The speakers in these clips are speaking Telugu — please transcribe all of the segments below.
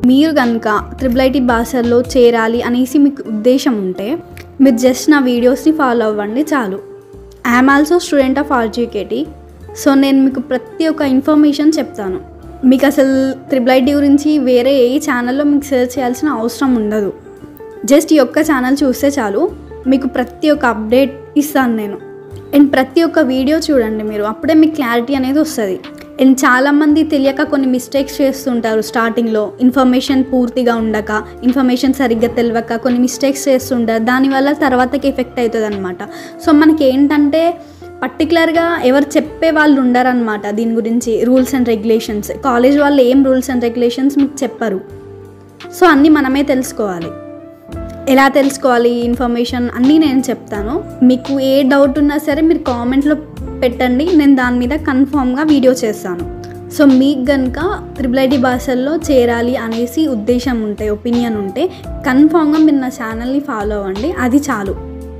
మీరు కనుక త్రిబుల్ ఐటీ భాషల్లో చేరాలి అనేసి మీకు ఉద్దేశం ఉంటే మీరు జస్ట్ నా వీడియోస్ని ఫాలో అవ్వండి చాలు I'm also student of RGKT so నేను మీకు ప్రతి ఒక్క ఇన్ఫర్మేషన్ చెప్తాను మీకు అసలు త్రిబుల్ ఐటీ గురించి వేరే ఏ ఛానల్లో మీకు సెర్చ్ చేయాల్సిన అవసరం ఉండదు జస్ట్ ఈ ఒక్క ఛానల్ చూస్తే చాలు మీకు ప్రతి ఒక్క అప్డేట్ ఇస్తాను నేను అండ్ ప్రతి ఒక్క వీడియో చూడండి మీరు అప్పుడే మీకు క్లారిటీ అనేది వస్తుంది అండ్ చాలామంది తెలియక కొన్ని మిస్టేక్స్ చేస్తుంటారు స్టార్టింగ్లో ఇన్ఫర్మేషన్ పూర్తిగా ఉండక ఇన్ఫర్మేషన్ సరిగ్గా తెలియక కొన్ని మిస్టేక్స్ చేస్తుంటారు దానివల్ల తర్వాతకి ఎఫెక్ట్ అవుతుంది అనమాట సో మనకి ఏంటంటే పర్టికులర్గా ఎవరు చెప్పే వాళ్ళు ఉండరనమాట దీని గురించి రూల్స్ అండ్ రెగ్యులేషన్స్ కాలేజ్ వాళ్ళు ఏం రూల్స్ అండ్ రెగ్యులేషన్స్ మీకు చెప్పరు సో అన్నీ మనమే తెలుసుకోవాలి ఎలా తెలుసుకోవాలి ఇన్ఫర్మేషన్ అన్నీ నేను చెప్తాను మీకు ఏ డౌట్ ఉన్నా సరే మీరు కామెంట్లో పెట్టండి నేను దాని మీద కన్ఫామ్గా వీడియో చేస్తాను సో మీకు కనుక త్రిబుల్ ఐటీ భాషల్లో చేరాలి అనేసి ఉద్దేశం ఉంటే ఒపీనియన్ ఉంటే కన్ఫామ్గా మీరు నా ఛానల్ని ఫాలో అవ్వండి అది చాలు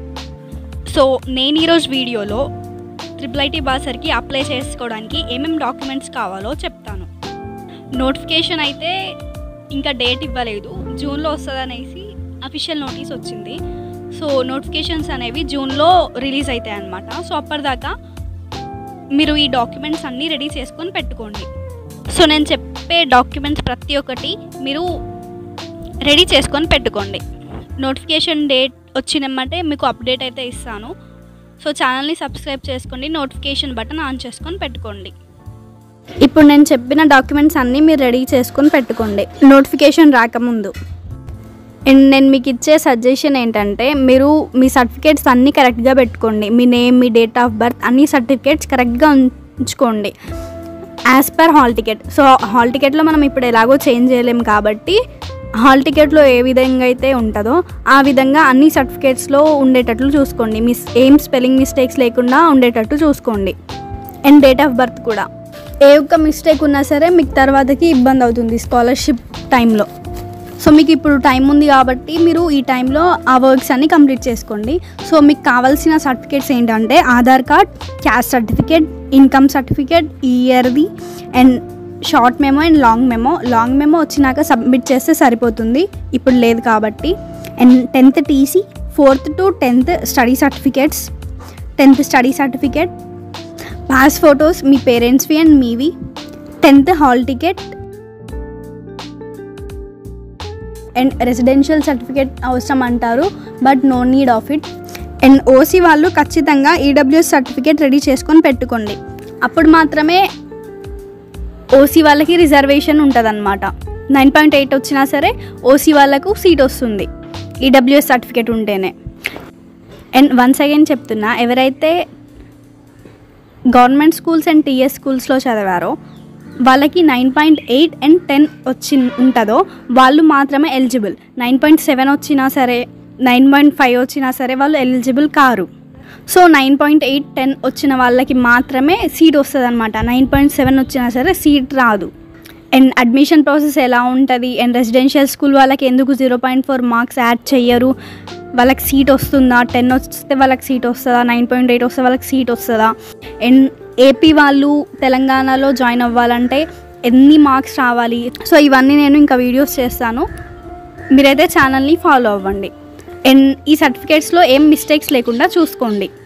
సో నేను ఈరోజు వీడియోలో ట్రిపుల్ ఐటీ బాసర్కి అప్లై చేసుకోవడానికి ఏమేమి డాక్యుమెంట్స్ కావాలో చెప్తాను నోటిఫికేషన్ అయితే ఇంకా డేట్ ఇవ్వలేదు జూన్లో వస్తుందనేసి అఫీషియల్ నోటీస్ వచ్చింది సో నోటిఫికేషన్స్ అనేవి జూన్లో రిలీజ్ అవుతాయి అన్నమాట సో అప్పటిదాకా మీరు ఈ డాక్యుమెంట్స్ అన్నీ రెడీ చేసుకొని పెట్టుకోండి సో నేను చెప్పే డాక్యుమెంట్స్ ప్రతి ఒక్కటి మీరు రెడీ చేసుకొని పెట్టుకోండి నోటిఫికేషన్ డేట్ వచ్చినమ్మంటే మీకు అప్డేట్ అయితే ఇస్తాను సో ఛానల్ని సబ్స్క్రైబ్ చేసుకోండి నోటిఫికేషన్ బటన్ ఆన్ చేసుకొని పెట్టుకోండి ఇప్పుడు నేను చెప్పిన డాక్యుమెంట్స్ అన్నీ మీరు రెడీ చేసుకొని పెట్టుకోండి నోటిఫికేషన్ రాకముందు అండ్ నేను మీకు ఇచ్చే సజెషన్ ఏంటంటే మీరు మీ సర్టిఫికేట్స్ అన్నీ కరెక్ట్గా పెట్టుకోండి మీ నేమ్ మీ డేట్ ఆఫ్ బర్త్ అన్ని సర్టిఫికేట్స్ కరెక్ట్గా ఉంచుకోండి as per hall ticket so hall టికెట్లో మనం ఇప్పుడు ఎలాగో చేంజ్ చేయలేం కాబట్టి హాల్ టికెట్లో ఏ విధంగా అయితే ఉంటుందో ఆ విధంగా అన్ని సర్టిఫికేట్స్లో ఉండేటట్లు చూసుకోండి మిస్ ఏం స్పెల్లింగ్ మిస్టేక్స్ లేకుండా ఉండేటట్టు చూసుకోండి అండ్ డేట్ ఆఫ్ బర్త్ కూడా ఏ ఒక్క మిస్టేక్ ఉన్నా సరే మీకు తర్వాతకి ఇబ్బంది అవుతుంది స్కాలర్షిప్ టైంలో సో మీకు ఇప్పుడు టైం ఉంది కాబట్టి మీరు ఈ టైంలో ఆ వర్క్స్ అన్ని కంప్లీట్ చేసుకోండి సో మీకు కావాల్సిన సర్టిఫికేట్స్ ఏంటంటే Aadhaar card caste certificate income certificate ఇయర్ది and short memo and long memo long memo వచ్చినాక సబ్మిట్ చేస్తే సరిపోతుంది ఇప్పుడు లేదు కాబట్టి and tenth TC fourth to tenth study certificates tenth study certificate pass photos మీ పేరెంట్స్వి అండ్ మీవి tenth hall ticket and residential certificate అవసరం అంటారు but no need of it and OC వాళ్ళు ఖచ్చితంగా ఈడబ్ల్యూఎస్ సర్టిఫికేట్ రెడీ చేసుకొని పెట్టుకోండి అప్పుడు మాత్రమే ఓసీ వాళ్ళకి రిజర్వేషన్ ఉంటుందన్నమాట నైన్ పాయింట్ ఎయిట్ వచ్చినా సరే ఓసీ వాళ్ళకు సీట్ వస్తుంది ఈడబ్ల్యూఎస్ సర్టిఫికేట్ ఉంటేనే అండ్ వన్స్ అగైన్ చెప్తున్నా ఎవరైతే గవర్నమెంట్ స్కూల్స్ అండ్ టీఎస్ స్కూల్స్లో చదివారో వాళ్ళకి nine point eight and ten వచ్చి ఉంటుందో వాళ్ళు మాత్రమే ఎలిజిబుల్ నైన్ పాయింట్ సెవెన్ వచ్చినా సరే నైన్ పాయింట్ ఫైవ్ వచ్చినా సరే వాళ్ళు ఎలిజిబుల్ కారు so nine point eight ten వచ్చిన వాళ్ళకి మాత్రమే సీట్ వస్తుంది అనమాట నైన్ పాయింట్ సెవెన్ వచ్చినా సరే సీట్ రాదు అండ్ అడ్మిషన్ ప్రాసెస్ ఎలా ఉంటుంది అండ్ రెసిడెన్షియల్ స్కూల్ వాళ్ళకి ఎందుకు zero point four marks add చెయ్యరు వాళ్ళకి సీట్ వస్తుందా టెన్ వస్తే వాళ్ళకి సీట్ వస్తుందా నైన్ పాయింట్ ఎయిట్ వస్తే వాళ్ళకి సీట్ వస్తుందా అండ్ ఏపీ వాళ్ళు తెలంగాణలో జాయిన్ అవ్వాలంటే ఎన్ని మార్క్స్ రావాలి సో ఇవన్నీ నేను ఇంకా వీడియోస్ చేస్తాను మీరైతే ఛానల్ని ఫాలో అవ్వండి అండ్ ఈ సర్టిఫికేట్స్లో ఏం మిస్టేక్స్ లేకుండా చూసుకోండి